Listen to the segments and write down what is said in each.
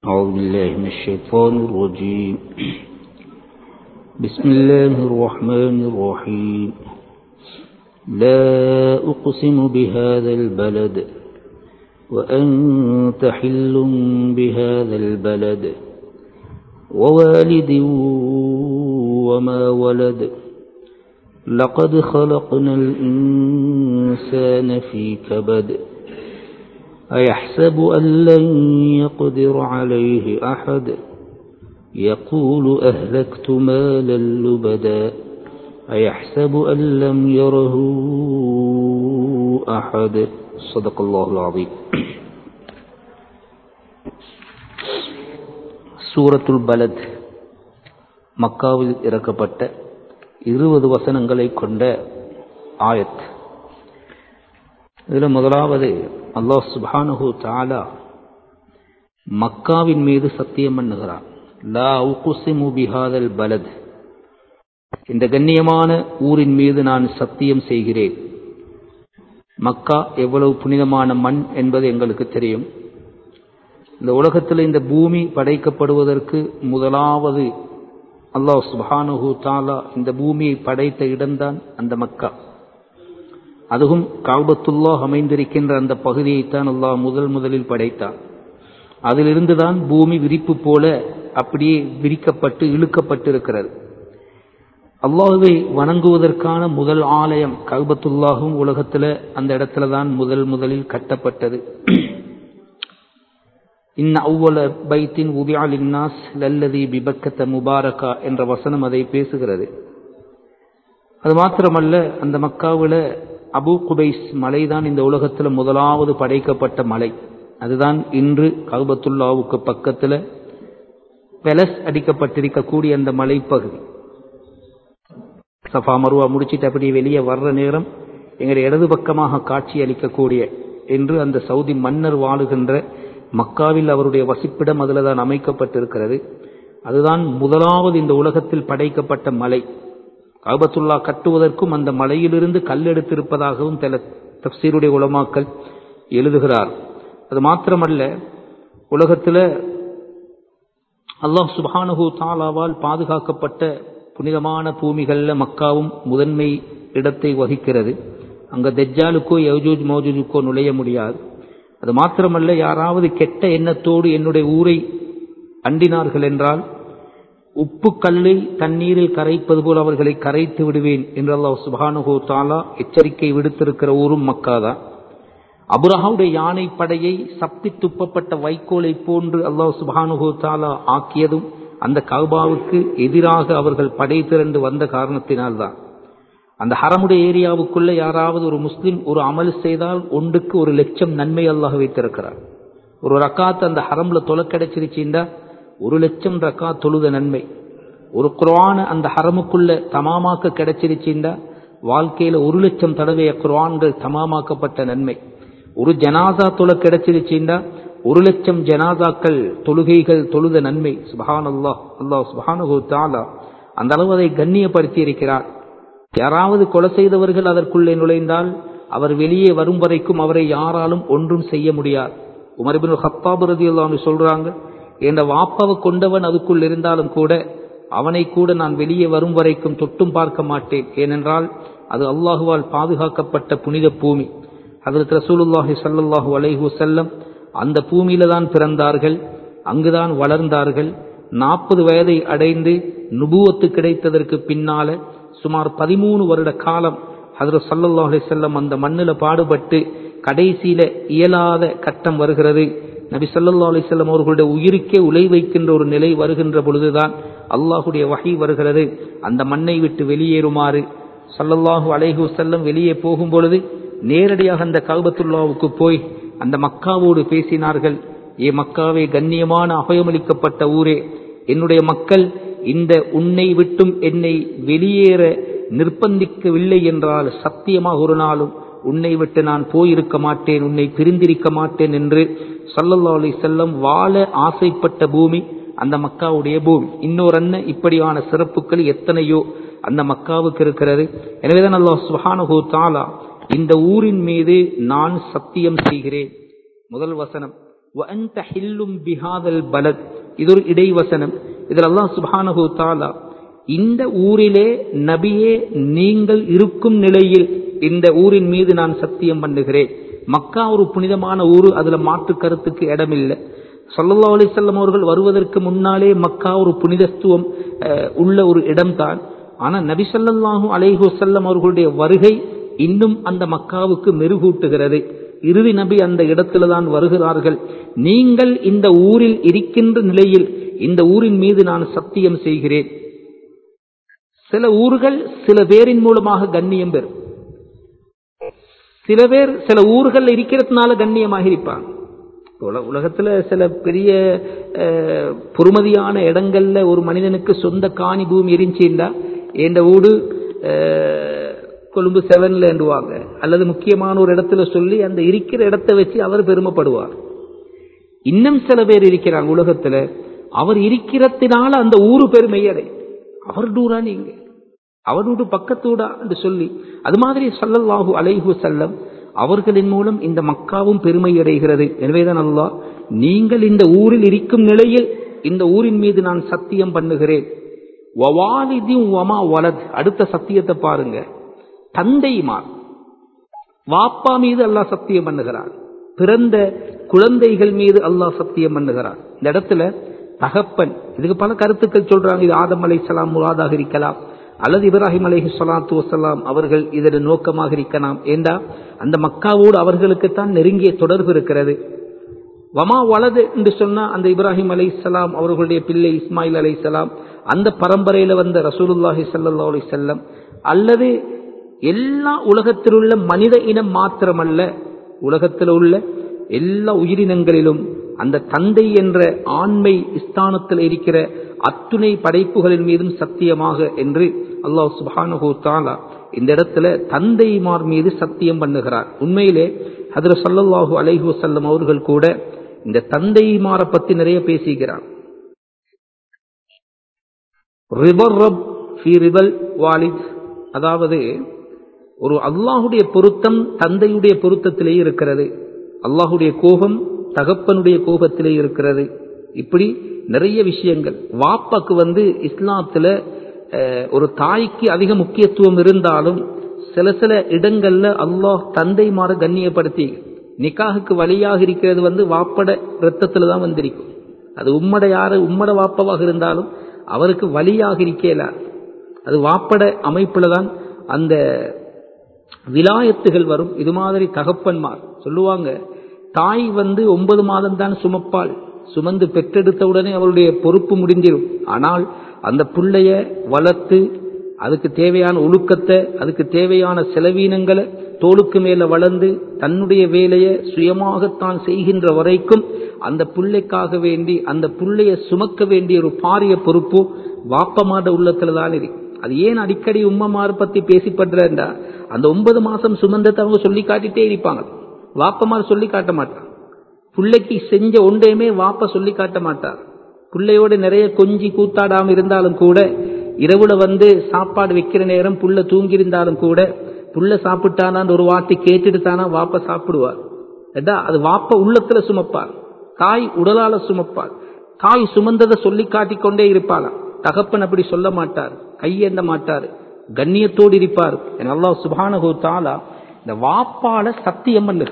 أعوذ بالله من الشيطان الرجيم بسم الله الرحمن الرحيم لا أقسم بهذا البلد وأنت حل بهذا البلد ووالد وما ولد لقد خلقنا الإنسان في كبد أيحسب أن لن يقدر عليه أحد يقول أهلكت مالا لبدا أيحسب أن لم يره أحد صدق الله العظيم சூரத்துல் பலத் மக்காவில் இறக்கப்பட்ட இருபது வசனங்களை கொண்ட ஆயத் இதில் முதலாவது அல்லாஹ் சுபானஹு தாலா மக்காவின் மீது சத்தியம் பண்ணுகிறான் லா உகுசிமு பிஹாதல் பலத் இந்த கண்ணியமான ஊரின் மீது நான் சத்தியம் செய்கிறேன் மக்கா எவ்வளவு புனிதமான மண் என்பது எங்களுக்கு தெரியும் இந்த உலகத்தில் இந்த பூமி படைக்கப்படுவதற்கு முதலாவது அல்லாஹ் சுபானுஹு தாலா இந்த பூமியை படைத்த இடம்தான் அந்த மக்கா அதுவும் கால்பத்துல்லா அமைந்திருக்கின்ற அந்த பகுதியைத்தான் அல்லாஹ் முதல் முதலில் படைத்தான் அதிலிருந்துதான் பூமி விரிப்பு போல அப்படியே விரிக்கப்பட்டு இழுக்கப்பட்டு இருக்கிறது அல்லாஹுவை வணங்குவதற்கான முதல் ஆலயம் கல்பத்துல்லாகும் உலகத்தில் அந்த இடத்துல தான் முதல் முதலில் கட்டப்பட்டது இன்ன அவ்வள பைத்தின் உதியால் இன்னாஸ் லல்லதி பிபக்கத்த முபாரகா என்ற வசனம் அதை பேசுகிறது அது மாத்திரமல்ல அந்த மக்காவில் அபு குபைஸ் மலைதான் இந்த உலகத்தில் முதலாவது படைக்கப்பட்ட மலை அதுதான் இன்று கல்பத்துல்லாவுக்கு பக்கத்தில் பெலஸ் அடிக்கப்பட்டிருக்கக்கூடிய அந்த மலைப்பகுதி சஃபா மருவா முடிச்சிட்டு அப்படி வெளியே வர்ற நேரம் எங்களுடைய இடது பக்கமாக காட்சி அளிக்கக்கூடிய என்று அந்த சவுதி மன்னர் வாழுகின்ற மக்காவில் அவருடைய வசிப்பிடம் அதில் தான் அமைக்கப்பட்டிருக்கிறது அதுதான் முதலாவது இந்த உலகத்தில் படைக்கப்பட்ட மலை காபத்துல்லா கட்டுவதற்கும் அந்த மலையிலிருந்து கல் எடுத்திருப்பதாகவும் சில தப்சீருடைய உலமாக்கள் எழுதுகிறார் அது மாத்திரமல்ல உலகத்தில் அல்லாஹ் சுபானு தாலாவால் பாதுகாக்கப்பட்ட புனிதமான பூமிகளில் மக்காவும் முதன்மை இடத்தை வகிக்கிறது அங்கே தெஜ்ஜாலுக்கோ யஜூஜ் மௌஜூஜுக்கோ நுழைய முடியாது அது மாத்திரமல்ல யாராவது கெட்ட எண்ணத்தோடு என்னுடைய ஊரை அண்டினார்கள் என்றால் உப்பு கல்லை தண்ணீரில் கரைப்பது போல் அவர்களை கரைத்து விடுவேன் என்று அல்லாஹ் சுபானுகோ தாலா எச்சரிக்கை விடுத்திருக்கிற ஊரும் மக்காதான் அபுரஹாவுடைய யானை படையை சப்பி துப்பப்பட்ட வைக்கோலை போன்று அல்லாஹ் சுபானுகோ தாலா ஆக்கியதும் அந்த கல்பாவுக்கு எதிராக அவர்கள் படை திரண்டு வந்த காரணத்தினால்தான் அந்த ஹரமுடைய ஏரியாவுக்குள்ள யாராவது ஒரு முஸ்லிம் ஒரு அமல் செய்தால் ஒன்றுக்கு ஒரு லட்சம் நன்மை அல்லாஹ் வைத்திருக்கிறார் ஒரு ரக்காத் அந்த ஹரம்ல தொலை கிடைச்சிருச்சுண்டா ஒரு லட்சம் ரக்கா தொழுத நன்மை ஒரு குர்ஆன அந்த ஹரமுக்குள்ள தமாமாக்க கிடைச்சிருச்சுண்டா வாழ்க்கையில ஒரு லட்சம் தடவை குர்ஆன்கள் தமாமாக்கப்பட்ட நன்மை ஒரு ஜனாசா தொலை கிடைச்சிருச்சுண்டா ஒரு லட்சம் ஜனாதாக்கள் தொழுகைகள் தொழுத நன்மை சுபஹான் அல்லாஹ் அல்லாஹ் சுபஹானு தாலா அந்த அளவு அதை கண்ணியப்படுத்தி இருக்கிறார் யாராவது கொலை செய்தவர்கள் அதற்குள்ளே நுழைந்தால் அவர் வெளியே வரும் வரைக்கும் அவரை யாராலும் ஒன்றும் செய்ய முடியாது உமர்பின் ஹத்தாபு ரதியுல்லான்னு சொல்றாங்க என்ற வாப்பாவை கொண்டவன் அதுக்குள் இருந்தாலும் கூட அவனை கூட நான் வெளியே வரும் வரைக்கும் தொட்டும் பார்க்க மாட்டேன் ஏனென்றால் அது அல்லாஹுவால் பாதுகாக்கப்பட்ட புனித பூமி அதில் ரசூலுல்லாஹி சல்லாஹூ அலைஹு செல்லம் அந்த பூமியில தான் பிறந்தார்கள் அங்குதான் வளர்ந்தார்கள் நாற்பது வயதை அடைந்து நுபுவத்து கிடைத்ததற்கு பின்னால சுமார் பதிமூணு வருட காலம் ஹதரத் சல்லல்லாஹ் செல்லம் அந்த மண்ணில் பாடுபட்டு கடைசியில இயலாத கட்டம் வருகிறது நபி சல்லா அலிசல்லம் அவர்களுடைய உயிருக்கே உலை வைக்கின்ற ஒரு நிலை வருகின்ற பொழுதுதான் அல்லாஹுடைய வகை வருகிறது அந்த மண்ணை விட்டு வெளியேறுமாறு சல்லல்லாஹு அலைஹு செல்லம் வெளியே போகும் பொழுது நேரடியாக அந்த கல்பத்துல்லாவுக்கு போய் அந்த மக்காவோடு பேசினார்கள் ஏ மக்காவே கண்ணியமான அபயமளிக்கப்பட்ட ஊரே என்னுடைய மக்கள் இந்த உன்னை விட்டும் என்னை வெளியேற நிர்பந்திக்கவில்லை என்றால் சத்தியமாக ஒரு நாளும் உன்னை விட்டு நான் போயிருக்க மாட்டேன் உன்னை பிரிந்திருக்க மாட்டேன் என்று சல்லல்லா அலி செல்லம் வாழ ஆசைப்பட்ட பூமி அந்த மக்காவுடைய பூமி இன்னொரு அண்ணன் இப்படியான சிறப்புகள் எத்தனையோ அந்த மக்காவுக்கு இருக்கிறது எனவேதான் அல்லாஹ் சுஹானஹூ தாலா இந்த ஊரின் மீது நான் சத்தியம் செய்கிறேன் முதல் வசனம் وأنت حل بهذا البلد இது ஒரு இடைவசனம் இதில் அல்லாஹ் சுப்ஹானஹு தஆலா இந்த ஊரிலே நபியே நீங்கள் இருக்கும் நிலையில் இந்த ஊரின் மீது நான் சத்தியம் பண்ணுகிறேன் மக்கா ஒரு புனிதமான ஊர் அதுல மாற்று கருத்துக்கு இடமில்லை சல்லல்லா அலிசல்லம் அவர்கள் வருவதற்கு முன்னாலே மக்கா ஒரு புனிதத்துவம் அஹ், உள்ள ஒரு இடம்தான் ஆனா நபி ஸல்லல்லாஹு அலைஹி வஸல்லம் அவர்களுடைய வருகை இன்னும் அந்த மக்காவுக்கு மெருகூட்டுகிறது இறுதி நபி அந்த இடத்துல தான் வருகிறார்கள் நீங்கள் இந்த ஊரில் இருக்கின்ற நிலையில் இந்த ஊரின் மீது நான் சத்தியம் செய்கிறேன் சில ஊர்கள் சில பேரின் மூலமாக கண்ணியம் பெறும் சில பேர் சில ஊர்கள் இருக்கிறதுனால கண்ணியமாக இருப்பாங்க உல- உலகத்துல சில பெரிய அஹ், பொறுமதியான இடங்கள்ல ஒரு மனிதனுக்கு சொந்த காணி பூமி இருந்துச்சுண்டா என்ற ஊடு அஹ், கொழும்பு செவன்ல என்றுவாங்க அல்லது முக்கியமான ஒரு இடத்துல சொல்லி அந்த இருக்கிற இடத்தை வச்சு அவர் பெருமைப்படுவார் இன்னும் சில பேர் இருக்கிறாங்க உலகத்துல அவர் இருக்கிறதுனால அந்த ஊரு பெருமை அடையும் அவர் டூரா நீங்க அவரோடு பக்கத்தூடா என்று சொல்லி அது மாதிரி ஸல்லல்லாஹு அலைஹி வஸல்லம் அவர்களின் மூலம் இந்த மக்காவும் பெருமை அடைகிறது எனவேதான் அல்லாஹ் நீங்கள் இந்த ஊரில் இருக்கும் நிலையில் இந்த ஊரின் மீது நான் சத்தியம் பண்ணுகிறேன் வவாலிதி வமா வலத் அடுத்த சத்தியத்தை பாருங்க தந்தைமார் வாப்பா மீது அல்லாஹ் சத்தியம் பண்ணுகிறார் பிறந்த குழந்தைகள் மீது அல்லாஹ் சத்தியம் பண்ணுகிறார் இந்த இடத்துல தகப்பன் இதுக்கு பல கருத்துக்கள் சொல்றாங்க இது ஆதம் அலைஹிஸ்ஸலாம் முராதாக இருக்கலாம் அல்லது இப்ராஹிம் அலைஹி ஸலாத்து வஸலாம் அவர்கள் இதன் நோக்கமாக இருக்கலாம் ஏண்டா அந்த மக்காவோடு அவர்களுக்குத்தான் நெருங்கிய தொடர்பு இருக்கிறது வமா வலது என்று சொன்னா அந்த இப்ராஹிம் அலைஹிஸ்ஸலாம் அவர்களுடைய பிள்ளை இஸ்மாயில் அலைஹிஸ்ஸலாம் அந்த பரம்பரையில வந்த ரசூலுல்லாஹி ஸல்லல்லாஹு அலைஹி வஸல்லம் அல்லது எல்லா உலகத்தில் உள்ள மனித இனம் மாத்திரமல்ல உலகத்தில் உள்ள எல்லா உயிரினங்களிலும் அந்த தந்தை என்ற ஆண்மை ஸ்தானத்தில் இருக்கிற அத்துணை படைப்புகளின் மீதும் சத்தியமாக என்று அல்லாஹ் சுப்ஹானஹு தஆலா இந்த இடத்துல தந்தைமார் மீது சத்தியம் பண்ணுகிறார் உண்மையிலே ஹதரத் ஸல்லல்லாஹு அலைஹி வஸல்லம் அவர்கள் கூட இந்த தந்தைமாரை பத்தி நிறைய பேசுகிறார் ரிபர் ரப் ஃபி ரிபல் வாலித் அதாவது ஒரு அல்லாஹுடைய பொருத்தம் தந்தையுடைய பொருத்தத்திலே இருக்கிறது அல்லாஹுடைய கோபம் தகப்பனுடைய கோபத்திலே இருக்கிறது இப்படி நிறைய விஷயங்கள் வாப்பாக்கு வந்து இஸ்லாத்துல அஹ், ஒரு தாய்க்கு அதிக முக்கியத்துவம் இருந்தாலும் சில சில இடங்கள்ல அல்லாஹ் தந்தைமார கண்ணியப்படுத்தி நிக்காஹுக்கு வழியாக இருக்கிறது வந்து வாப்பட ரத்தத்துல தான் வந்திருக்கும் அது உம்மட யாரு உம்மட வாப்பவாக இருந்தாலும் அவருக்கு வழியாக இருக்கல அது வாப்பட அமைப்புல தான் அந்த விலாயத்துகள் வரும் இது மாதிரி தகப்பன்மார் சொல்லுவாங்க தாய் வந்து ஒன்பது மாதம் தான் சுமப்பாள் சுமந்து பெற்றெடுத்த உடனே அவளுடைய பொறுப்பு முடிஞ்சிடும் ஆனால் அந்த புள்ளைய வளர்த்து அதுக்கு தேவையான ஒழுக்கத்தை அதுக்கு தேவையான செலவீனங்களை தோளுக்கு மேல வளர்ந்து தன்னுடைய வேலையை சுயமாகத்தான் செய்கின்ற வரைக்கும் அந்த புள்ளைக்காக வேண்டி அந்த புள்ளைய சுமக்க வேண்டிய ஒரு பாரிய பொறுப்பு வாப்பமாட உள்ளத்துல தான் இருக்கு அது ஏன் அடிக்கடி உம்மமார் பத்தி பேசிப்படுறா அந்த ஒன்பது மாசம் சுமந்தத்தை அவங்க சொல்லி காட்டிட்டே இருப்பாங்க வாப்பமார் சொல்லி காட்ட மாட்டாங்க பிள்ளைக்கு செஞ்ச ஒன்றையுமே வாப்ப சொல்லி காட்ட மாட்டார் பிள்ளையோட நிறைய கொஞ்சி கூத்தாடாம இருந்தாலும் கூட இரவுல வந்து சாப்பாடு வைக்கிற நேரம் புள்ள தூங்கி இருந்தாலும் கூட புள்ள சாப்பிட்டானான்னு ஒரு வார்த்தை கேட்டுட்டு தானா வாப்ப சாப்பிடுவார் ஏடா அது வாப்ப உள்ளத்துல சுமப்பார் தாய் உடலால சுமப்பார் தாய் சுமந்ததை சொல்லி காட்டிக்கொண்டே இருப்பாளாம் தகப்பன் அப்படி சொல்ல மாட்டார் கையேந்த மாட்டார் கண்ணியத்தோடு இருப்பார் என அல்லாஹ் சுபானஹு தாலா இந்த வாப்பால சத்தியம் பண்ணு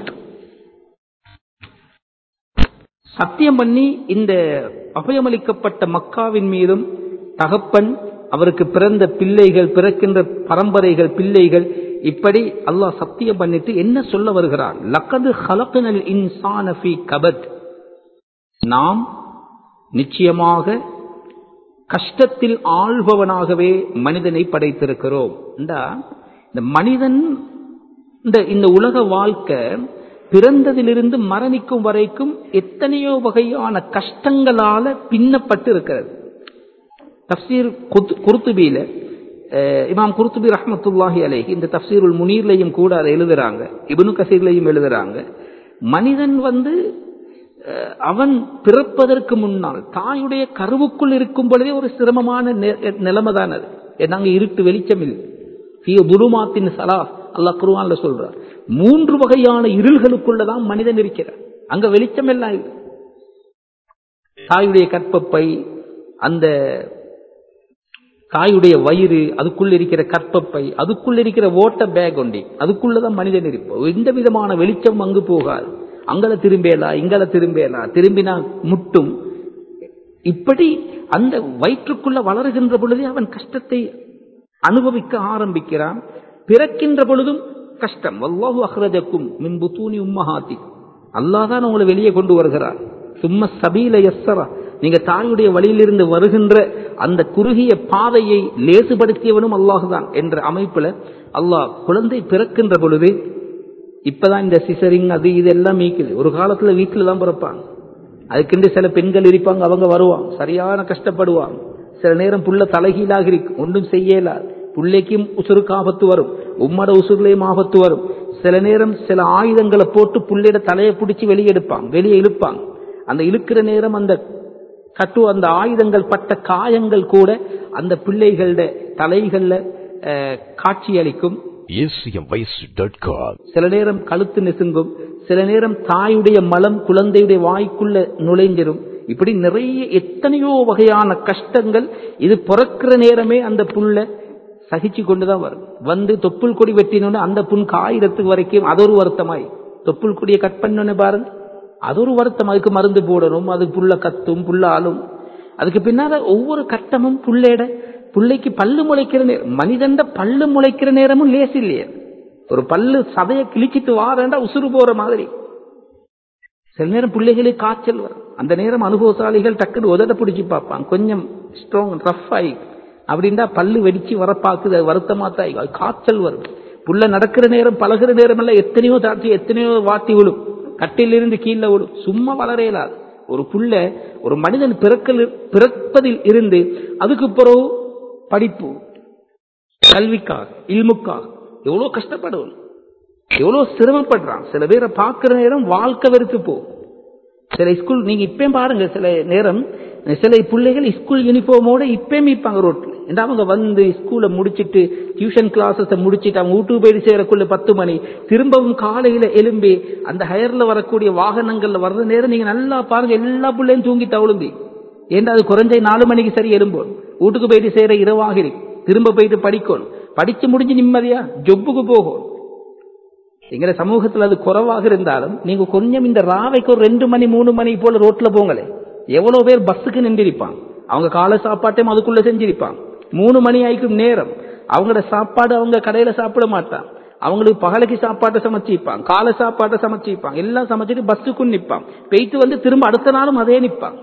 சத்தியம் பண்ணி இந்த அபயமளிக்கப்பட்ட மக்காவின் மீதும் தகப்பன் அவருக்கு பிறந்த பிள்ளைகள் பிறக்கின்ற பரம்பரைகள் பிள்ளைகள் இப்படி அல்லாஹ் சத்தியம் பண்ணிட்டு என்ன சொல்ல வருகிறான் லக்கது ஹலக்கனல் இன்சான ஃபீ கபத் நாம் நிச்சயமாக கஷ்டத்தில் ஆள்பவனாகவே மனிதனை படைத்திருக்கிறோம் இந்தா, இந்த மனிதன் இந்த இந்த உலக வாழ்க்கை பிறந்ததிலிருந்து மரணிக்கும் வரைக்கும் எத்தனையோ வகையான கஷ்டங்களால பின்னப்பட்டு இருக்கிறது தப்சீர் குத்- குர்துபியில அஹ், இமாம் குர்துபி ரஹ்மத்துல்லாஹி அலைஹி இந்த தப்சீருல் முனீர்லையும் கூட அதை எழுதுறாங்க இப்னு கசீர்லையும் எழுதுறாங்க மனிதன் வந்து அஹ், அவன் பிறப்பதற்கு முன்னால் தாயுடைய கருவுக்குள் இருக்கும் பொழுதே ஒரு சிரமமான நெ- நிலைமை தான் அது நாங்க இருட்டு வெளிச்சம் இல்லை ஃபீ துலுமாத்தின் சலா அல்லாஹ் குர்ஆன்ல சொல்றார் மூன்று வகையான இருள்களுக்குள்ளதான் மனிதன் இருக்கிறார் அங்க வெளிச்சம் எல்லாம் இல்லை தாயுடைய கற்பப்பை அந்த தாயுடைய வயிறு அதுக்குள்ள இருக்கிற கற்பப்பை அதுக்குள்ள இருக்கிற ஓட்ட பேக் ஒண்டி அதுக்குள்ளதான் மனிதன் இருப்போம் எந்த விதமான வெளிச்சம் அங்கு போகாது அங்கல திரும்பேலா இங்கல திரும்பேலா திரும்பினா முட்டும் இப்படி அந்த வயிற்றுக்குள்ள வளருகின்ற பொழுதே அவன் கஷ்டத்தை அனுபவிக்க ஆரம்பிக்கிறான் பிறக்கின்ற பொழுதும் கஷ்டம் வல்லாஹு அஹ்ரஜக்கும் மின் புத்தூனி உம்மஹாத்தி அல்லாஹ் தான் உங்களை வெளியே கொண்டு வருகிறார் சும்ம சபீல எஸ்ஸரா நீங்க தாயுடைய வழியிலிருந்து வருகின்ற அந்த குறுகிய பாதையை லேசுபடுத்தியவனும் அல்லாஹுதான் என்ற அமைப்புல அல்லாஹ் குழந்தை பிறக்கின்ற பொழுது இப்பதான் இந்த சிசரிங் அது இது எல்லாம் மீக்குது ஒரு காலத்துல வீட்டுல தான் பிறப்பாங்க அதுக்கென்று சில பெண்கள் இருப்பாங்க அவங்க வருவாங்க சரியான கஷ்டப்படுவாங்க சில நேரம் புள்ள தலைகீழாக இருக்கும் ஒன்றும் செய்யலாது புள்ளைக்கும் உசுருக்கு ஆபத்து வரும் உம்மட உசுர்லையும் ஆபத்து வரும் சில நேரம் சில ஆயுதங்களை போட்டு புள்ளையோட தலையை பிடிச்சி வெளியே எடுப்பாங்க வெளியே இழுப்பாங்க அந்த இழுக்கிற நேரம் அந்த கட்டு அந்த ஆயுதங்கள் பட்ட காயங்கள் கூட அந்த பிள்ளைகளோட தலைகள்ல அஹ், காட்சியளிக்கும் acmvoice.com. சில நேரம் கழுத்து நெசுங்கும் சில நேரம் தாயுடைய மலம் குழந்தையுடைய வாய்க்குள்ள நுழைஞ்சிரும் இப்படி நிறைய எத்தனையோ வகையான கஷ்டங்கள் இது பிறக்கிற நேரமே அந்த புல்ல சகிச்சு கொண்டுதான் வரும் வந்து தொப்புள் கொடி வெட்டினோன்னு அந்த புண் காயிரத்துக்கு வரைக்கும் அது ஒரு வருத்தமாய் தொப்புள் கொடியை கட் பண்ணோன்னு பாருங்க அது ஒரு வருத்தம் அதுக்கு மருந்து போடணும் அது புல்ல கத்தும் புல்ல ஆளும் அதுக்கு பின்னால ஒவ்வொரு கட்டமும் புள்ளையிட புள்ளைக்கு பல்லு முளைக்கிற நேரம் மனிதண்ட பல்லு முளைக்கிற நேரமும் லேஸ் இல்லையே ஒரு பல்லு சதைய கிழிச்சிட்டு வாரேண்டா உசுறு போற மாதிரி சில நேரம் பிள்ளைகளுக்கு காய்ச்சல் வரும் அந்த நேரம் அனுபவசாலிகள் டக்குன்னு உதட பிடிச்சி பார்ப்பாங்க கொஞ்சம் ஸ்ட்ராங் ரஃப் ஆகி அப்படின்னா பல்லு வெடிச்சு வர பார்க்குது அது வருத்தமா தான் ஆகி. அது காய்ச்சல் வரும் புள்ள நடக்கிற நேரம் பழகுற நேரம் எல்லாம் எத்தனையோ தாட்டி எத்தனையோ வாட்டி விழும் கட்டிலிருந்து கீழே விழும் சும்மா வளரையலாது ஒரு புள்ள ஒரு மனிதன் பிறக்கல் பிறப்பதில் இருந்து அதுக்கு பிறகு படிப்பு கல்விக்காக இல்முக்காக எவ்வளவு கஷ்டப்படுவோம் எவ்வளவு சிரமப்படுறான் சில பேரை பார்க்கிற நேரம் வாழ்க்கை வெறுத்து போகும் சில ஸ்கூல் நீங்க இப்பயும் பாருங்க சில நேரம் சில பிள்ளைகள் ஸ்கூல் யூனிஃபார்மோட இப்பயும் இருப்பாங்க ரோட்ல ஏன்னா அவங்க வந்து ஸ்கூலை முடிச்சிட்டு டியூஷன் கிளாஸஸை முடிச்சிட்டு அவங்க வீட்டுக்கு போயிட்டு சேரக்குள்ள பத்து மணி திரும்பவும் காலையில எலும்பி அந்த ஹயர்ல வரக்கூடிய வாகனங்கள்ல வர்ற நேரம் நீங்க நல்லா பாருங்க எல்லா பிள்ளையும் தூங்கி தவழுந்தி ஏன்னா அது குறைஞ்ச நாலு மணிக்கு சரி எலும்போம் வீட்டுக்கு போயிட்டு சேர இரவாக இருக்கு திரும்ப போயிட்டு படிக்கணும் படிச்சு முடிஞ்சு நிம்மதியா ஜொப்புக்கு போகும் எங்கிற சமூகத்துல அது குறைவாக இருந்தாலும் நீங்க கொஞ்சம் இந்த ராவைக்கு ஒரு ரெண்டு மணி மூணு மணி போல ரோட்ல போங்களே எவ்வளவு பேர் பஸ்ஸுக்கு நின்றிருப்பாங்க அவங்க காலை சாப்பாட்டையும் அதுக்குள்ள செஞ்சிருப்பாங்க மூணு மணி ஆயிக்கும் நேரம் அவங்களோட சாப்பாடு அவங்க கடையில சாப்பிட மாட்டாங்க அவங்களுக்கு பகலுக்கு சாப்பாட்டை சமைச்சிருப்பாங்க காலை சாப்பாட்டை சமைச்சிருப்பாங்க எல்லாம் சமைச்சிட்டு பஸ்ஸுக்கும் நிப்பாங்க போயிட்டு வந்து திரும்ப அடுத்த நாளும் அதே நிப்பாங்க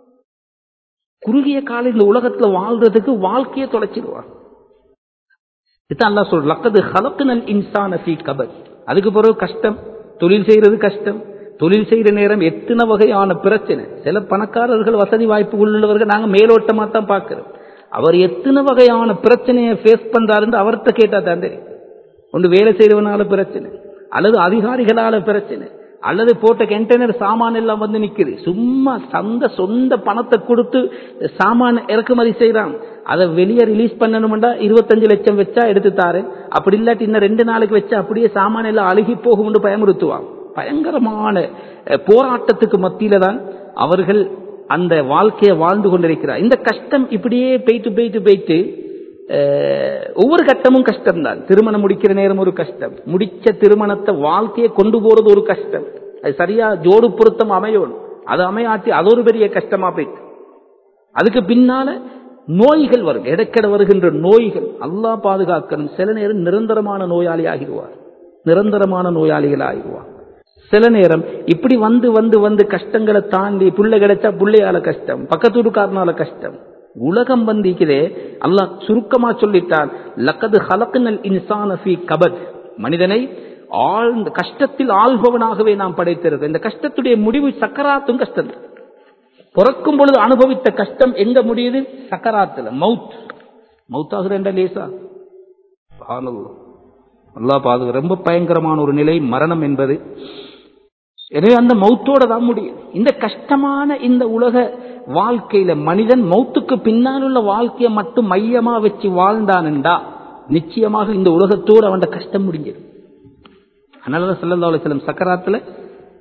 குறுகிய கால இந்த உலகத்துல வாழ்றதுக்கு வாழ்க்கையை தொலைச்சிடுவாங்க இதுதான் அல்லாஹ் சொல்ற லக்கது ஹலக்குனல் இன்சான ஃபீ கபர் அதுக்கு பிறகு கஷ்டம் தொழில் செய்யறது கஷ்டம் தொழில் செய்யற நேரம் எத்தனை வகையான பிரச்சனை சில பணக்காரர்கள் வசதி வாய்ப்பு உள்ளவர்கள் நாங்க மேலோட்டமா தான் பார்க்கிறோம் அவர் எத்தனை வகையான பிரச்சனையை ஃபேஸ் பண்றாருன்னு அவர்கிட்ட கேட்டா தான் தெரியும் ஒன்று வேலை செய்யறவனால பிரச்சனை அல்லது அதிகாரிகளால பிரச்சனை அல்லது போட்ட கண்டெய்னர் சாமான் எல்லாம் வந்து நிக்குது சும்மா சந்த சொந்த பணத்தை கொடுத்து சாமான இறக்குமதி செய்யறான் அதை வெளியே ரிலீஸ் பண்ணணும்டா இருபத்தஞ்சு லட்சம் வச்சா எடுத்து தாரு அப்படி இல்லாட்டி இன்னும் ரெண்டு நாளைக்கு வச்சா அப்படியே சாமான் எல்லாம் அழுகி போகும்னு பயமுறுத்துவான் பயங்கரமான அஹ், போராட்டத்துக்கு மத்தியில தான் அவர்கள் அந்த வாழ்க்கையை வாழ்ந்து கொண்டிருக்கிறார் இந்த கஷ்டம் இப்படியே போயிட்டு போயிட்டு போயிட்டு அஹ், ஒவ்வொரு கட்டமும் கஷ்டம்தான் திருமணம் முடிக்கிற நேரம் ஒரு கஷ்டம் முடிச்ச திருமணத்தை வாழ்க்கையை கொண்டு போறது ஒரு கஷ்டம் அது சரியா ஜோடு பொருத்தம் அமையணும் அது அமையாட்டி அது ஒரு பெரிய கஷ்டமா போயிட்டு அதுக்கு பின்னால நோய்கள் வரும் இடைக்கட வருகின்ற நோய்கள் அல்லாஹ் பாதுகாக்கணும் சில நேரம் நிரந்தரமான நோயாளி ஆகிடுவார் நிரந்தரமான நோயாளிகள் ஆகிடுவார் சில நேரம் இப்படி வந்து வந்து வந்து கஷ்டங்களை தாண்டி புள்ளை கிடைச்சா புள்ளையால கஷ்டம் பக்கத்து வீட்டுக்காரனால கஷ்டம் உலகம் வந்திக்கிறே அல்லாஹ் சுருக்கமா சொல்லிட்டான் லக்கது ஹலக்குனல் இன்சான ஃபீ கபத் மனிதனை ஆழ்ந்த கஷ்டத்தில் ஆள்பவனாகவே நாம் படைத்திருக்கோம் இந்த கஷ்டத்துடைய முடிவு சக்கராத்தும் கஷ்டம் பிறக்கும் பொழுது அனுபவித்த கஷ்டம் எங்க முடியுது சக்கராத்துல மவுத் மவுத்தாகுற லேசா சுப்ஹானல்லாஹ். அல்லாஹ் பாதுகா ரொம்ப பயங்கரமான ஒரு நிலை மரணம் என்பது எனவே அந்த மௌத்தோட தான் முடியும் இந்த கஷ்டமான இந்த உலக வாழ்க்கையில மனிதன் மௌத்துக்கு பின்னால் உள்ள வாழ்க்கையை மட்டும் மையமா வச்சு வாழ்ந்தான்டா நிச்சயமாக இந்த உலகத்தோடு அவன் கஷ்டம் முடிஞ்சது அதனாலதான் ஸல்லல்லாஹு அலைஹி வஸல்லம் சக்கராத்துல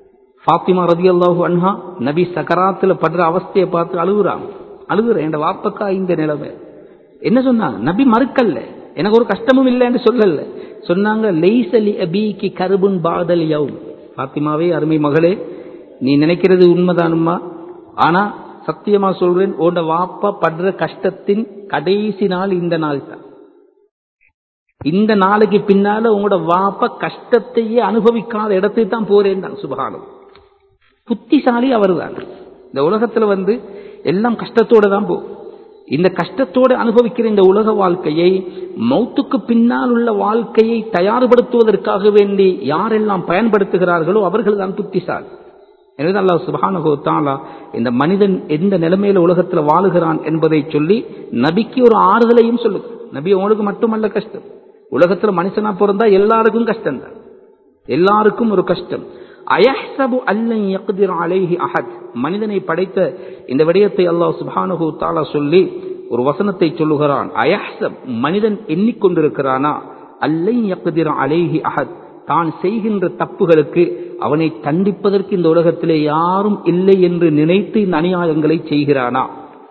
ஃபாத்திமா ரதியல்லாஹு அன்ஹா நபி சக்கராத்துல படுற அவஸ்தையை பார்த்து அழுகுறாங்க அழுகுறேன் என் வாப்பக்கா இந்த நிலைமை என்ன சொன்னாங்க நபி மறுக்கல்ல எனக்கு ஒரு கஷ்டமும் இல்லைன்னு சொல்லல சொன்னாங்க லைசலி அபீக்கு கருபுன் பாதல் யவும் ஃபாத்திமாவே அருமை மகளே நீ நினைக்கிறது உண்மைதானுமா ஆனா சத்தியமா சொல்றேன் உன்ட வாப்பா படுற கஷ்டத்தின் கடைசி நாள் இந்த நாள் தான் இந்த நாளைக்கு பின்னால உங்களோட வாப்ப கஷ்டத்தையே அனுபவிக்காத இடத்துக்கு தான் போறேன் தான் சுபகானம் புத்திசாலி அவர்தான் இந்த உலகத்துல வந்து எல்லாம் கஷ்டத்தோட தான் போ இந்த கஷ்டத்தோடு அனுபவிக்கிற இந்த உலக வாழ்க்கையை மௌத்துக்கு பின்னால் உள்ள வாழ்க்கையை தயார்படுத்துவதற்காக வேண்டி யாரெல்லாம் பயன்படுத்துகிறார்களோ அவர்கள் தான் புத்திசாலி எனவே அல்லாஹ் சுபஹானஹு தஆலா இந்த மனிதன் எந்த நிலைமையில உலகத்துல வாழுகிறான் என்பதை சொல்லி நபிக்கு ஒரு ஆறுதலையும் சொல்லு நபி உங்களுக்கு மட்டுமல்ல கஷ்டம் உலகத்துல மனுஷனா பிறந்தா எல்லாருக்கும் கஷ்டம் தான் எல்லாருக்கும் ஒரு கஷ்டம் அயஹ்சபு அல்லன் யக்திர் அலைஹி அஹத் மனிதனை படைத்த இந்த விடயத்தை அல்லாஹ் சுப்ஹானஹு தஆலா சொல்லி ஒரு வசனத்தை சொல்லுகிறான் அயஹ்சப் மனிதன் எண்ணிக்கொண்டிருக்கிறானா அல்லன் யக்திர் அலைஹி அஹத் தான் செய்கின்ற தப்புகளுக்கு அவனை தண்டிப்பதற்கு இந்த உலகத்திலே யாரும் இல்லை என்று நினைத்து இந்த அநியாயங்களை செய்கிறானா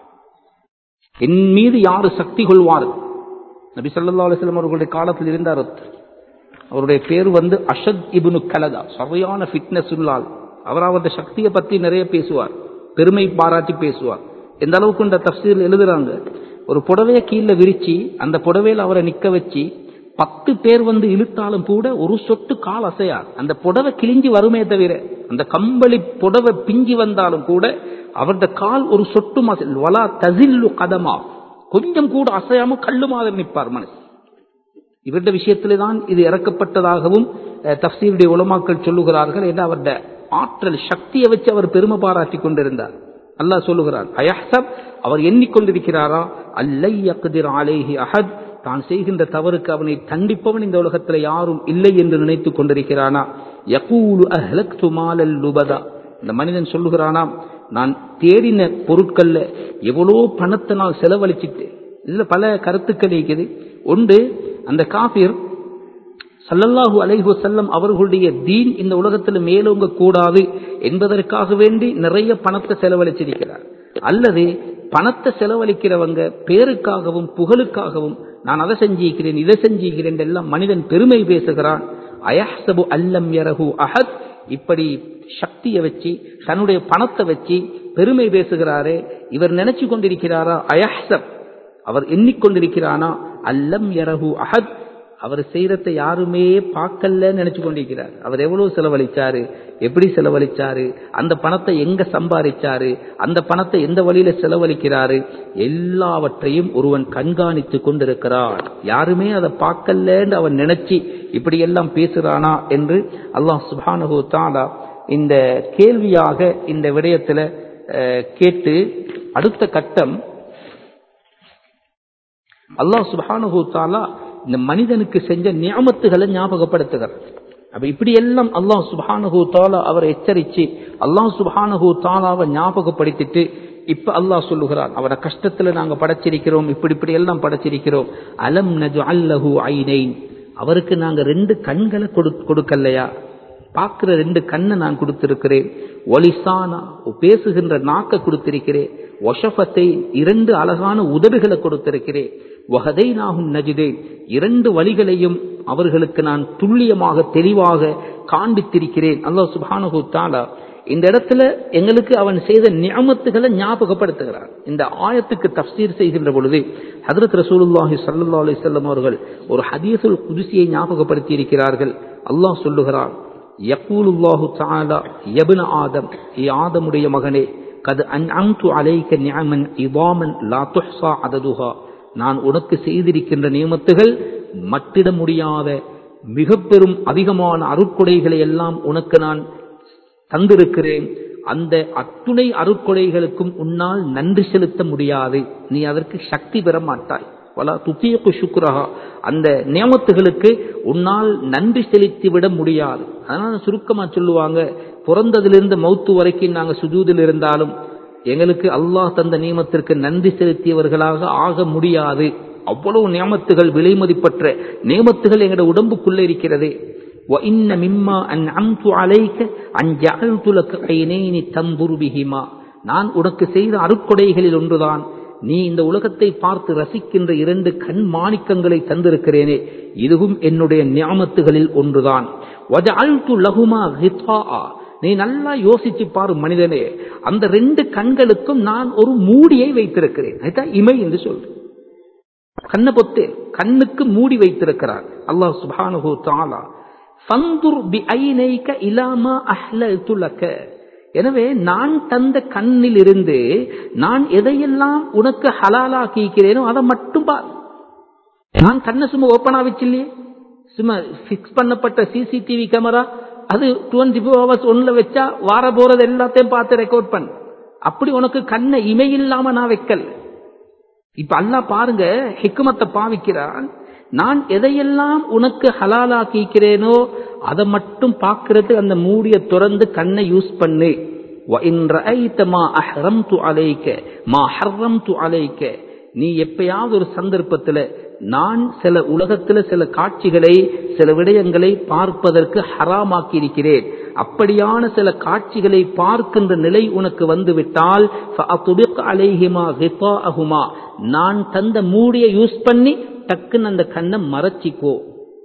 என் மீது யாரு சக்தி கொள்வார் நபி ஸல்லல்லாஹு அலைஹி வஸல்லம் அவர்களுடைய காலத்தில் இருந்தார் ஒருத்தர். அவருடைய பேர் வந்து அஷத் இப்னு கலதா சரியான ஃபிட்னஸ் உள்ளால் அவர் அவருடைய சக்தியை பத்தி நிறைய பேசுவார் பெருமை பாராட்டி பேசுவார் எந்த அளவுக்கு இந்த தஃசீல் எழுதுறாங்க ஒரு புடவைய கீழே விரிச்சு அந்த புடவையில அவரை நிக்க வச்சு பத்து பேர் வந்து இழுத்தாலும் கூட ஒரு சொட்டு கால் அசையார் அந்த புடவை கிழிஞ்சி வருமே தவிர அந்த கம்பளி புடவை பிஞ்சி வந்தாலும் கூட அவருடைய கால் ஒரு சொட்டு மசில் வலா தசில்லு கதமா கொஞ்சம் கூட அசையாம கல்லு மாதிரி நிற்பார் மனசு இவருடைய விஷயத்திலே தான் இது இறக்கப்பட்டதாகவும் அஹ், தஃசீருடைய உலமாக்கள் சொல்லுகிறார்கள் என்று அவருடைய ஆற்றல் சக்தியை வச்சு அவர் பெருமை பாராட்டி கொண்டிருந்தார் அல்லாஹ் சொல்லுகிறார் அயஹ்சப் அவர் எண்ணிக்கொண்டிருக்கிறாரா அல்லை யக்திர் அலைஹி அஹத் தான் செய்கின்ற தவறுக்கு அவனை தண்டிப்பவன் இந்த உலகத்தில் யாரும் இல்லை என்று நினைத்துக் கொண்டிருக்கிறானா யகூலு அஹ்லக்து மாலல் லுபதா இந்த மனிதன் சொல்லுகிறானாம் நான் தேடின பொருட்கள்ல எவ்வளோ பணத்தை நான் செலவழிச்சிட்டேன் இதுல பல கருத்துக்கள் இருக்குது ஒன்று அந்த காபிர் சல்லல்லாஹு அலைஹி வஸல்லம் அவர்களுடைய தீன் இந்த உலகத்தில் மேலோங்க கூடாது என்பதற்காக வேண்டி நிறைய பணத்தை செலவழிச்சிருக்கிறார் அல்லது பணத்தை செலவழிக்கிறவங்க பேருக்காகவும் புகழுக்காகவும் நான் அதை செஞ்சிருக்கிறேன் இதை செஞ்சிருக்கிறேன் எல்லாம் மனிதன் பெருமை பேசுகிறான் அயஹ்சபு அல்லம் யரஹு அஹத் இப்படி சக்தியை வச்சு தன்னுடைய பணத்தை வச்சு பெருமை பேசுகிறாரே இவர் நினைச்சு கொண்டிருக்கிறாரா அயஹ்சப் அவர் எண்ணிக்கொண்டிருக்கிறானா அல்லம் யரஹு அஹத் அவர் செய்யறத யாருமே பார்க்கல நினைச்சு கொண்டிருக்கிறார் அவர் எவ்வளவு செலவழிச்சாரு எப்படி செலவழிச்சாரு அந்த பணத்தை எங்க சம்பாதிச்சாரு அந்த பணத்தை எந்த வழியில செலவழிக்கிறாரு எல்லாவற்றையும் ஒருவன் கண்காணித்து கொண்டிருக்கிறான் யாருமே அதை பார்க்கலன்னு அவன் நினைச்சு இப்படி எல்லாம் பேசுறானா என்று அல்லாஹ் சுபானு தாலா இந்த கேள்வியாக இந்த விடயத்துல அஹ், கேட்டு அடுத்த கட்டம் அல்லாஹ் சுப்ஹானஹு தஆலா இந்த மனிதனுக்கு செஞ்ச நியாமத்துகளை ஞாபகப்படுத்துகிறார் அப்ப இப்படி எல்லாம் அல்லாஹ் சுப்ஹானஹு தஆலா அவரை எச்சரிச்சு அல்லாஹ் சுப்ஹானஹு தஆலாவை ஞாபகப்படுத்திட்டு இப்ப அல்லாஹ் சொல்லுகிறார் அவரை கஷ்டத்துல நாங்க படைச்சிருக்கிறோம் இப்படி இப்படி எல்லாம் படைச்சிருக்கிறோம் அலம் நஜ்அல் லஹு ஐனைன் அவருக்கு நாங்க ரெண்டு கண்களை கொடு கொடுக்கலையா பார்க்கிற ரெண்டு கண்ணை நான் கொடுத்திருக்கிறேன் ஒலிசானா பேசுகின்ற நாக்க கொடுத்திருக்கிறேன் ஒஷபத்தை இரண்டு அழகான உதடுகளை கொடுத்திருக்கிறேன் வகதை நாகும் நஜிதே இரண்டு வழிகளையும் அவர்களுக்கு நான் துல்லியமாக தெளிவாக காண்பித்திருக்கிறேன் அல்லாஹ் சுப்ஹானஹு தஆலா இந்த இடத்துல எங்களுக்கு அவன் செய்த நியமத்துகளை ஞாபகப்படுத்துகிறார் இந்த ஆயத்துக்கு தஃப்சீர் செய்கின்ற பொழுது ஹதரத் ரசூலுல்லாஹி ஸல்லல்லாஹு அலைஹி வஸல்லம் அவர்கள் ஒரு ஹதீஸுல் குதுசியை ஞாபகப்படுத்தி இருக்கிறார்கள் அல்லாஹ் சொல்லுகிறான் யகூலுல்லாஹு தஆலா யப்ன ஆதம் ஏ ஆதமுடைய மகனே கது அன்அம்து அலைக நிஅமன் இதாமன் லா துஹ்ஸா அததுஹா நான் உனக்கு செய்திருக்கின்ற நியமத்துகள் மட்டிட முடியாத மிக பெரும் அதிகமான அருட்கொடைகளை எல்லாம் உனக்கு நான் தந்திருக்கிறேன் அந்த அத்துணை அருட்கொடைகளுக்கும் உன்னால் நன்றி செலுத்த முடியாது நீ அதற்கு சக்தி பெற மாட்டாய் வலா துத்தியக்கு சுக்ரஹா அந்த நியமத்துகளுக்கு உன்னால் நன்றி செலுத்தி விட முடியாது அதனால சுருக்கமா சொல்லுவாங்க பிறந்ததிலிருந்து மௌத்து வரைக்கும் நாங்க சுஜூதில் இருந்தாலும் எங்களுக்கு அல்லாஹ் தந்த நியமத்திற்கு நன்றி செலுத்தியவர்களாக ஆக முடியாது அவ்வளவு நியமத்துகள் விலை மதிப்பற்ற நியமத்துகள் எங்களோட உடம்புக்குள்ள இருக்கிறது وَإِنَّ مِمَّا أَنْعَمْتُ عَلَيْكَ أَنْ جَعَلْتُ لَكَ عَيْنَيْنِ تَنْظُرُ بِهِمَا நான் உனக்கு செய்த அருட்கொடைகளில் ஒன்றுதான் நீ இந்த உலகத்தை பார்த்து ரசிக்கின்ற இரண்டு கண் மாணிக்கங்களை தந்திருக்கிறேனே இதுவும் என்னுடைய ஞாமத்துகளில் ஒன்றுதான் وَجَعَلْتُ لَهُمَا غِطَاءً நீ நல்லா யோசிச்சு பாரு மனிதனே அந்த ரெண்டு கண்களுக்கும் நான் ஒரு மூடியை வைத்திருக்கிறேன் அதுதான் இமை என்று சொல்றேன் கண்ணை பொத்தே கண்ணுக்கு மூடி வைத்திருக்கிறார் அல்லாஹ் சுபானுஹு தாலா ஃபந்துர் பி ஐனைக இலாமா அஹ்லல்து லக எனவே நான் தந்த கண்ணில் இருந்து நான் எதையெல்லாம் உனக்கு ஹலாலாக்கிக்கிறேனோ அதை மட்டும் பார் நான் கண்ணை சும்மா ஓப்பனா வச்சில்லையே சும்மா ஃபிக்ஸ் பண்ணப்பட்ட சிசிடிவி கேமரா அது டுவெண்ட்டி ஃபோர் ஹவர்ஸ் ஒன்ல வச்சா வார போறது எல்லாத்தையும் பார்த்து ரெக்கார்ட் பண்ணு அப்படி உனக்கு கண்ணை இமை இல்லாம நான் வைக்கல இப்ப அல்லாஹ் பாருங்க ஹிக்குமத்தை பாவிக்கிறான் நான் எதையெல்லாம் உனக்கு ஹலாலாக்கிக்கிறேனோ அதை மட்டும் பார்க்கறது அந்த மூடிய திறந்து கண்ணை யூஸ் பண்ணு وَإِنْ رَأَيْتَ مَا أَحْرَمْتُ عَلَيْكَ مَا حَرَّمْتُ عَلَيْكَ நீ எப்பயாவது ஒரு சந்தர்ப்பத்துல நான் சில உலகத்துல சில காட்சிகளை சில விடயங்களை பார்ப்பதற்கு ஹராமாக்கி இருக்கிறேன் அப்படியான சில காட்சிகளை பார்க்கின்ற நிலை உனக்கு வந்துவிட்டால் فَأَطْبِقْ عَلَيْهِمَا غِطَاءَهُمَا நான் தந்த மூடியை யூஸ் பண்ணி டக்குன்னு அந்த கண்ணை மறைச்சிக்கோ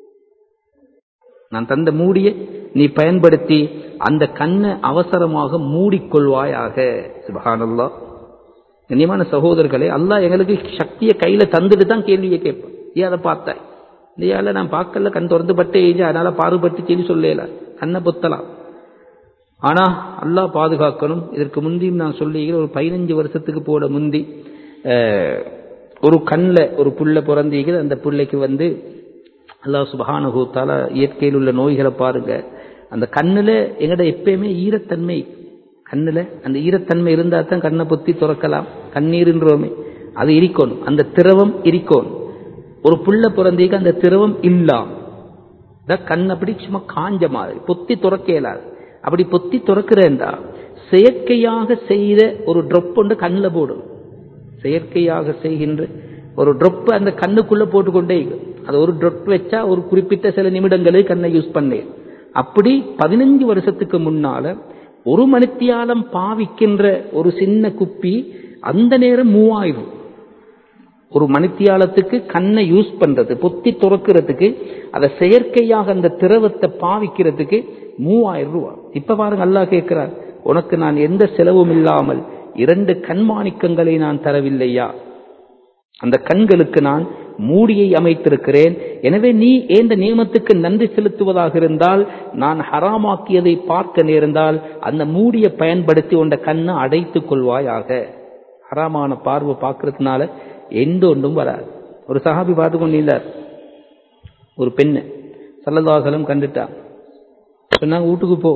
நான் தந்த மூடியை நீ பயன்படுத்தி அந்த கண்ணை அவசரமாக மூடிக்கொள்வாயாக சுபஹானல்லா கண்ணியமான சகோதரர்களே அல்லாஹ் எங்களுக்கு சக்தியை கையில தந்துட்டு தான் கேள்வியை கேட்பான் ஏன் அதை பார்த்தாய் இல்லையால நான் பார்க்கல கண் திறந்து பட்டே இல்லை அதனால பாறுபட்டு சொல்லி சொல்லல கண்ணை பொத்தலாம் ஆனா அல்லாஹ் பாதுகாக்கணும் இதற்கு முந்தியும் நான் சொல்லிக்கிறேன் ஒரு பதினஞ்சு வருஷத்துக்கு போட முந்தி அஹ், ஒரு கண்ணில் ஒரு புள்ள பிறந்தீங்க அந்த பிள்ளைக்கு வந்து அல்லாஹ் சுபஹானஹு தாலா இயற்கையில் உள்ள நோய்களை பாருங்க அந்த கண்ணுல எங்கட எப்பயுமே ஈரத்தன்மை கண்ணுல அந்த ஈரத்தன்மை இருந்தா தான் கண்ணை பொத்தி துறக்கலாம் கண்ணீர்ன்றோமே அது இருக்கணும் அந்த திரவம் இருக்கணும் ஒரு புள்ள பிறந்தீங்க அந்த திரவம் இல்லாம் இந்த கண் அப்படி சும்மா காஞ்ச மாதிரி பொத்தி துறக்க இயலாது அப்படி பொத்தி துறக்கிறேன்டா செயற்கையாக செய்த ஒரு ட்ரொப் ஒன்று கண்ணில் போடும் செயற்கையாக செய்கின்ற ஒரு ட்ரொப் அந்த கண்ணுக்குள்ள போட்டுக்கொண்டே இருக்கும். அது ஒரு ட்ரொப் வச்சா ஒரு குறிப்பிட்ட சில நிமிடங்களே கண்ணை யூஸ் பண்ணேன் அப்படி பதினஞ்சு வருஷத்துக்கு முன்னால ஒரு மணித்தியாலம் பாவிக்கின்ற ஒரு சின்ன குப்பி அந்த நேரம் மூவாயிரம் ஒரு மணித்தியாலத்துக்கு கண்ணை யூஸ் பண்றது பொத்தி துறக்கிறதுக்கு அதை செயற்கையாக அந்த திரவத்தை பாவிக்கிறதுக்கு மூவாயிரம் ரூபாய் இப்ப பாருங்க அல்லாஹ் கேட்கிறார் உனக்கு நான் எந்த செலவும் இல்லாமல் இரண்டு கண்மாணிக்கங்களை நான் தரவில்லையா அந்த கண்களுக்கு நான் மூடியை அமைத்திருக்கிறேன் எனவே நீ ஏந்த நியமத்துக்கு நன்றி செலுத்துவதாக இருந்தால் நான் ஹராமாக்கியதை பார்க்க நேர்ந்தால் அந்த மூடியை பயன்படுத்தி உண்ட கண்ணை அடைத்துக் கொள்வாயாக ஹராமான பார்வை பார்க்கறதுனால எந்த ஒன்றும் வராது ஒரு சஹாபி பார்த்து கொண்டிருந்தார் ஒரு பெண்ணு சல்லதாசலம் கண்டுட்டா சொன்னாங்க வீட்டுக்கு போ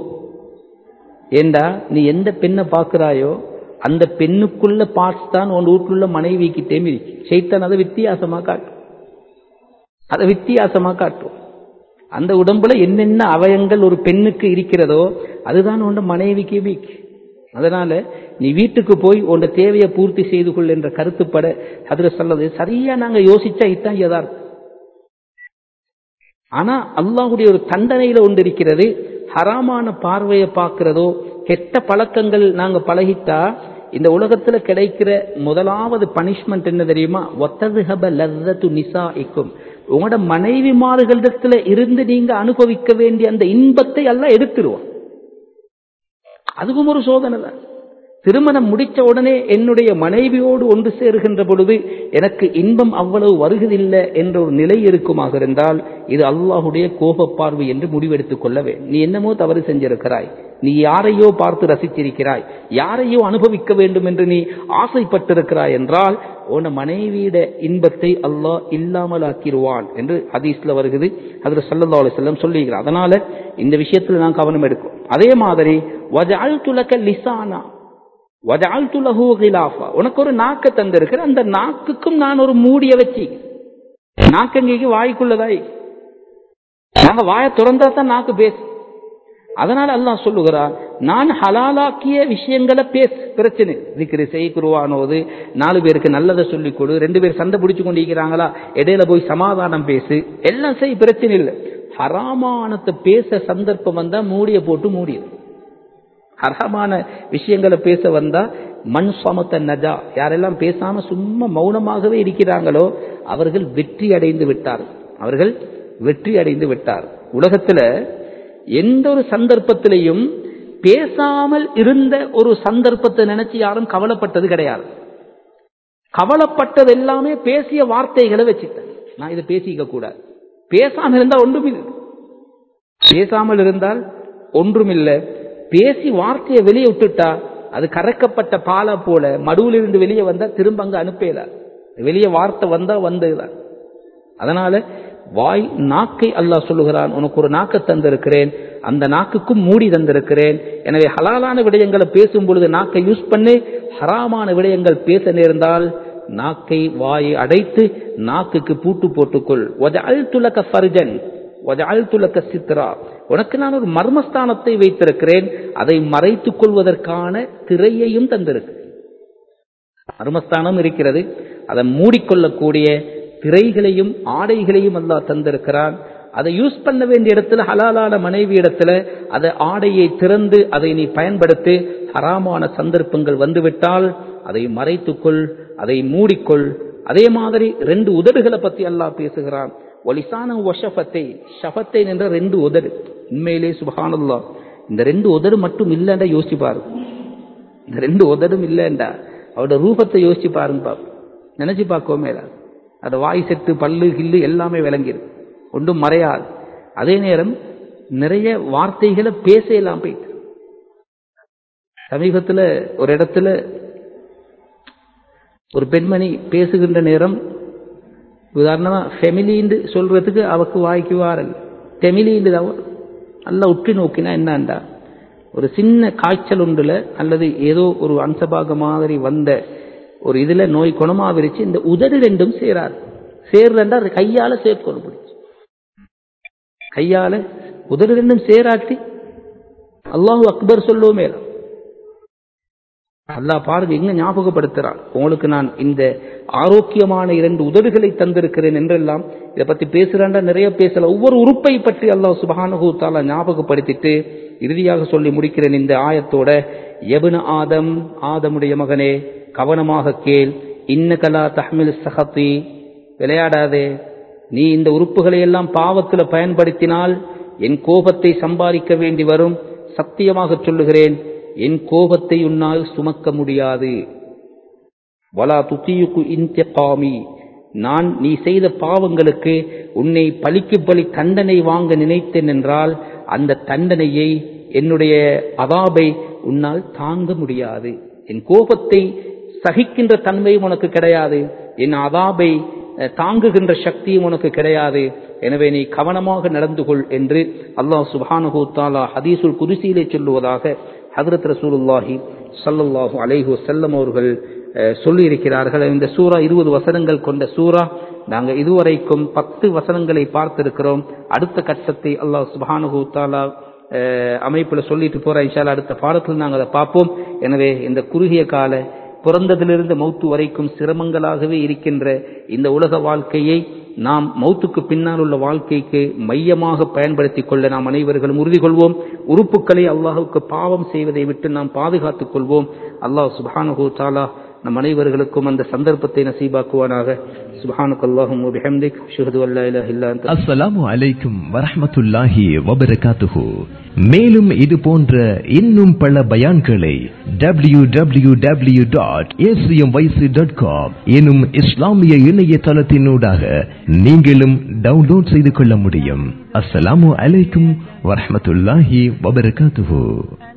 ஏண்டா நீ எந்த பெண்ணை பார்க்கிறாயோ அந்த பெண்ணுக்குள்ள பார்ட்ஸ் தான் உன் வீட்டுள்ள மனைவிக்கிட்டே இருக்கு சைத்தான் அதை வித்தியாசமா காட்டும் அதை வித்தியாசமா காட்டும் அந்த உடம்புல என்னென்ன அவயங்கள் ஒரு பெண்ணுக்கு இருக்கிறதோ அதுதான் உன் மனைவிக்கு வீக் அதனால நீ வீட்டுக்கு போய் உன் தேவையை பூர்த்தி செய்து கொள் என்ற கருத்துப்பட அதுல சொல்றது சரியா நாங்க யோசிச்சா இதான் யதார்த்தம் ஆனா அல்லாஹ்வுடைய ஒரு தண்டனையில ஒன்று இருக்கிறது ஹராமான பார்வையை பார்க்கிறதோ கெட்ட பழக்கங்கள் நாங்க பழகிட்டா இந்த உலகத்துல கிடைக்கிற முதலாவது பனிஷ்மெண்ட் என்ன தெரியுமா ஒத்ததுஹப லzzatu நிசாஇக்கும் உங்களோட மனைவிமார்களிடத்துல இருந்து நீங்க அனுபவிக்க வேண்டிய அந்த இன்பத்தை எல்லாம் எடுத்துருவோம் அதுவும் ஒரு சோதனை தான் திருமணம் முடிச்ச உடனே என்னுடைய மனைவியோடு ஒன்று சேருகின்ற பொழுது எனக்கு இன்பம் அவ்வளவு வருவதில்லை என்ற ஒரு நிலை இருக்குமாக இருந்தால் இது அல்லாஹுடைய கோப பார்வை என்று முடிவெடுத்துக் கொள்ளவே நீ என்னமோ தவறு செஞ்சிருக்கிறாய் நீ யாரையோ பார்த்து ரசித்திருக்கிறாய் யாரையோ அனுபவிக்க வேண்டும் என்று நீ ஆசைப்பட்டிருக்கிறாய் என்றால் உன மனைவியிட இன்பத்தை அல்லாஹ் இல்லாமல் ஆக்கிடுவான் என்று ஹதீஸ்ல வருகிறது அதில் சல்லல்லா அலிஸ்லம் சொல்லுகிறார் அதனால இந்த விஷயத்துல நான் கவனம் எடுக்கும் அதே மாதிரி வஜால் துலக்க லிசானா வஜால் துலஹு கிலாஃபா உனக்கு ஒரு நாக்க தந்திருக்கிற அந்த நாக்குக்கும் நான் ஒரு மூடிய வச்சு நாக்கங்கைக்கு வாய்க்குள்ளதாய் நாங்க வாயை திறந்தா தான் நாக்கு பேசு அதனால அல்லாஹ் சொல்லுகிறான் நான் ஹலாலாக்கிய விஷயங்களை பேசு பிரச்சனை திக்ரு செய் குருவானோது நாலு பேருக்கு நல்லதை சொல்லிக் கொடு ரெண்டு பேர் சண்டை பிடிச்சு கொண்டிருக்கிறாங்களா இடையில போய் சமாதானம் பேசு எல்லாம் செய் பிரச்சனை இல்லை ஹராமானத்தை பேச சந்தர்ப்பம் வந்தா மூடிய போட்டு மூடியது ஹராமான விஷயங்களை பேச வந்தா மண் சமத்த நஜா யாரெல்லாம் பேசாம சும்மா மௌனமாகவே இருக்கிறாங்களோ அவர்கள் வெற்றி அடைந்து விட்டார் அவர்கள் வெற்றி அடைந்து விட்டார் உலகத்துல எந்த ஒரு சந்தர்ப்பத்திலையும் பேசாமல் இருந்த ஒரு சந்தர்ப்பத்தை நினைச்சு யாரும் கவலைப்பட்டது கிடையாது கவலைப்பட்டது எல்லாமே பேசிய வார்த்தைகளை வச்சுட்டேன் நான் இதை பேசிக்க கூடாது பேசாமல் இருந்தால் ஒன்றும் இல்லை பேசாமல் இருந்தால் ஒன்றும் இல்லை பேசி வார்த்தையை வெளியே விட்டுட்டா அது கறக்கப்பட்ட பாலை போல மடுவில் இருந்து வெளியே வந்தா திரும்ப அங்க அனுப்பல வெளியே வார்த்தை வந்தா வந்ததுதான் அதனால வாய் நாக்கை அல்லாஹ் சொல்லுகிறான் உனக்கு ஒரு நாக்கை தந்திருக்கிறேன் அந்த நாக்குக்கும் மூடி தந்திருக்கிறேன் எனவே ஹலாலான விடயங்களை பேசும் பொழுது நாக்கை யூஸ் பண்ணி ஹராமான விடயங்கள் பேச நேர்ந்தால் நாக்கை வாயை அடைத்து நாக்குக்கு பூட்டு போட்டுக்கொள் துலக்க ஃபர்ஜன் துலக்க சித்ரா உனக்கு நான் ஒரு மர்மஸ்தானத்தை வைத்திருக்கிறேன் அதை மறைத்துக் கொள்வதற்கான திரையையும் தந்திருக்கிறேன் மர்மஸ்தானம் இருக்கிறது அதை மூடிக்கொள்ளக்கூடிய திரைகளையும் ஆடைகளையும் அல்லாஹ் தந்திருக்கிறான் அதை யூஸ் பண்ண வேண்டிய இடத்துல ஹலாலான மனைவி இடத்துல அதை ஆடையை திறந்து அதை நீ பயன்படுத்தி ஹராமான சந்தர்ப்பங்கள் வந்துவிட்டால் அதை மறைத்துக்கொள் அதை மூடிக்கொள் அதே மாதிரி ரெண்டு உதடுகளை பத்தி அல்லாஹ் பேசுகிறான் ஒலிசான ஒஷபத்தை ஷபத்தை என்ற ரெண்டு உதடு உண்மையிலே சுபஹானல்லா இந்த ரெண்டு உதடு மட்டும் இல்லைண்டா யோசிச்சு பாருங்க இந்த ரெண்டு உதடும் இல்லைண்டா அவரோட ரூபத்தை யோசிச்சு பாருங்க பாப்போம் நினைச்சு பார்க்கோமே அது வாய் செட்டு பல்லு கில்லு எல்லாமே விளங்கிடும் ஒன்றும் மறையாது அதே நேரம் நிறைய வார்த்தைகளை பேசலாம் போயிட்டு சமீபத்தில் ஒரு இடத்துல ஒரு பெண்மணி பேசுகின்ற நேரம் உதாரணமா ஃபெமிலின்னு சொல்றதுக்கு அவக்கு வாய்க்கு வாரல் ஃபெமிலின்னு தான் நல்லா உற்று நோக்கினா என்னண்டா ஒரு சின்ன காய்ச்சல் உண்டுல அல்லது ஏதோ ஒரு அம்சபாக மாதிரி வந்த ஒரு இதுல நோய் குணமா விரிச்சு இந்த உதடு ரெண்டும் சேராது சேர்றண்டா அது கையால சேர்க்கணும் பிடிச்சு கையால உதடு ரெண்டும் சேராட்டி அல்லாஹு அக்பர் சொல்லுவோமே அல்லாஹ் பாருங்க எங்க ஞாபகப்படுத்துறான் உங்களுக்கு நான் இந்த ஆரோக்கியமான இரண்டு உதடுகளை தந்திருக்கிறேன் என்றெல்லாம் இதை பத்தி பேசுறாண்டா நிறைய பேசல ஒவ்வொரு உறுப்பை பற்றி அல்லாஹ் சுபானகு தாலா ஞாபகப்படுத்திட்டு இறுதியாக சொல்லி முடிக்கிறேன் இந்த ஆயத்தோட எபுன ஆதம் ஆதமுடைய மகனே கவனமாக கேள் இன்னகலா தஹ்மில் சஹத்தி விளையாடாதே நீ இந்த உறுப்புகளை எல்லாம் பாவத்தில் பயன்படுத்தினால் என் கோபத்தை சம்பாதிக்க வேண்டி வரும் சத்தியமாக சொல்லுகிறேன் என் கோபத்தை உன்னால் சுமக்க முடியாது வலா துத்தியுக்கு இன்திகாமி நான் நீ செய்த பாவங்களுக்கு உன்னை பலிக்கு பலி தண்டனை வாங்க நினைத்தேன் என்றால் அந்த தண்டனையை என்னுடைய அதாபை உன்னால் தாங்க முடியாது என் கோபத்தை சகிக்கின்ற தன்மையும் உனக்கு கிடையாது என் அதாபை தாங்குகின்ற சக்தியும் உனக்கு கிடையாது எனவே நீ கவனமாக நடந்து கொள் என்று அல்லாஹ் சுபானு தாலா ஹதீசுல் குதிசியிலே சொல்லுவதாக ஹதரத் ரசூலுல்லாஹி சல்லல்லாஹு அலைஹு செல்லம் அவர்கள் சொல்லி இருக்கிறார்கள் இந்த சூறா இருபது வசனங்கள் கொண்ட சூறா நாங்கள் இதுவரைக்கும் பத்து வசனங்களை பார்த்திருக்கிறோம் அடுத்த கட்டத்தை அல்லாஹ் சுபானு தாலா அமைப்பில் சொல்லிட்டு போற இன்ஷால அடுத்த பாடத்தில் நாங்கள் அதை பார்ப்போம் எனவே இந்த குறுகிய கால பிறந்ததிலிருந்து மௌத்து வரைக்கும் சிரமங்களாகவே இருக்கின்ற இந்த உலக வாழ்க்கையை நாம் மௌத்துக்கு பின்னால் உள்ள வாழ்க்கைக்கு மையமாக பயன்படுத்திக் கொள்ள நாம் அனைவர்களும் உறுதி கொள்வோம் உறுப்புகளை அல்லாஹுக்கு பாவம் செய்வதை விட்டு நாம் பாதுகாத்துக் கொள்வோம் அல்லாஹ் சுபானு தாலா நம் அனைவர்களுக்கும் அந்த சந்தர்ப்பத்தை நசீபாக்குவானாக சுபானுக்கு அல்லாஹும் பிஹம்திக் ஷுஹது அல்லா இலாஹ இல்லா அன்த அஸ்ஸலாமு அலைக்கும் வரஹ்மத்துல்லாஹி வபரகாத்துஹு மேலும் இது போன்ற இன்னும் பல பயான்களை W W W dot dot com எனும் இஸ்லாமிய இணையதளத்தினூடாக நீங்களும் டவுன்லோட் செய்து கொள்ள முடியும் அஸ்ஸலாமு அலைக்கும் வரஹ்மத்துல்லாஹி வபரகாத்துஹு